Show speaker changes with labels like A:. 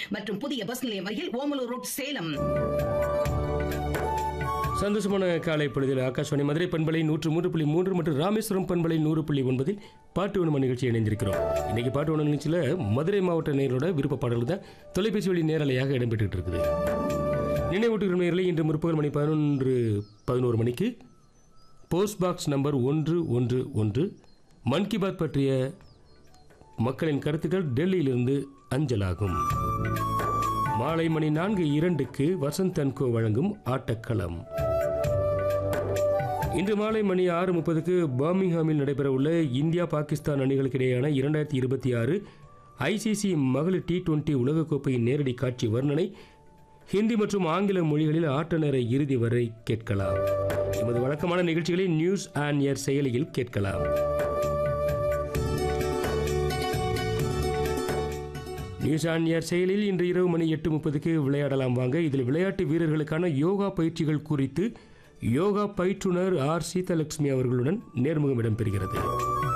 A: மற்றும் புதிய பஸ் நிலையம் அருகில் ஓமலூர் ரோட் சேலம்
B: சந்தோஷமான காலை பொழுதில் ஆகாஷ்வாணி மதுரை பண்பலை நூற்று மூன்று புள்ளி மூன்று மற்றும் ராமேஸ்வரம் பண்பலை நூறு புள்ளி ஒன்பதில் பாட்டு வனம நிகழ்ச்சி இணைந்திருக்கிறோம் இன்னைக்கு பாட்டு வன நிகழ்ச்சியில் மதுரை மாவட்ட நேரோட விருப்ப பாடல்கள் தான் தொலைபேசி வழி நேரலையாக இடம்பெற்றுட்டு இருக்குது நினைவூட்டுகிற நேரில் இன்று முற்பகல் மணி பதினொன்று பதினோரு மணிக்கு போஸ்ட் பாக்ஸ் நம்பர் ஒன்று ஒன்று ஒன்று மன் கி பாத் பற்றிய மக்களின் கருத்துக்கள் டெல்லியிலிருந்து அஞ்சலாகும் மாலை மணி நான்கு இரண்டுக்கு வசந்த் அன்கோ வழங்கும் ஆட்டக்களம் இன்று மாலை மணி ஆறு முப்பதுக்கு பர்மிங்ஹாமில் நடைபெறவுள்ள இந்தியா பாகிஸ்தான் அணிகளுக்கு இடையேயான இரண்டாயிரத்தி இருபத்தி ஆறு ஐசிசி மகளிர் டி டுவெண்டி உலகக்கோப்பையின் நேரடி காட்சி வர்ணனை ஹிந்தி மற்றும் ஆங்கில மொழிகளில் ஆட்ட நேர இறுதி வரை கேட்கலாம் எமது வழக்கமான நிகழ்ச்சிகளை நியூஸ் ஆன் ஏர் செயலியில் கேட்கலாம் நியூஸ் ஆன் ஏர் செயலில் இன்று இரவு மணி எட்டு முப்பதுக்கு விளையாடலாம் வாங்க இதில் விளையாட்டு வீரர்களுக்கான யோகா பயிற்சிகள் குறித்து யோகா பயிற்றுனர் ஆர் சீதலட்சுமி அவர்களுடன் நேர்முகம் இடம்பெறுகிறது